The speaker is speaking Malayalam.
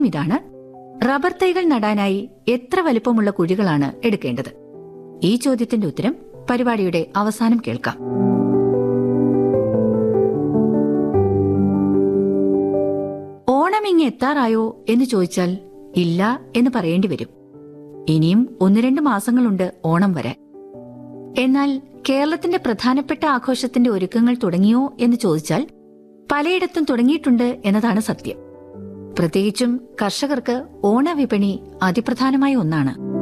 ഇതാണ് റബ്ബർ തൈകൾ നടാനായി എത്ര വലിപ്പമുള്ള കുഴികളാണ് എടുക്കേണ്ടത് ഈ ചോദ്യത്തിന്റെ ഉത്തരം പരിപാടിയുടെ അവസാനം കേൾക്കാം ഓണം ഇങ്ങ് എത്താറായോ എന്ന് ചോദിച്ചാൽ ഇല്ല എന്ന് പറയേണ്ടി വരും ഇനിയും ഒന്ന് രണ്ട് മാസങ്ങളുണ്ട് ഓണം വരാൻ എന്നാൽ കേരളത്തിന്റെ പ്രധാനപ്പെട്ട ആഘോഷത്തിന്റെ ഒരുക്കങ്ങൾ തുടങ്ങിയോ എന്ന് ചോദിച്ചാൽ പലയിടത്തും തുടങ്ങിയിട്ടുണ്ട് എന്നതാണ് സത്യം പ്രത്യേകിച്ചും കർഷകർക്ക് ഓണവിപണി അതിപ്രധാനമായ ഒന്നാണ്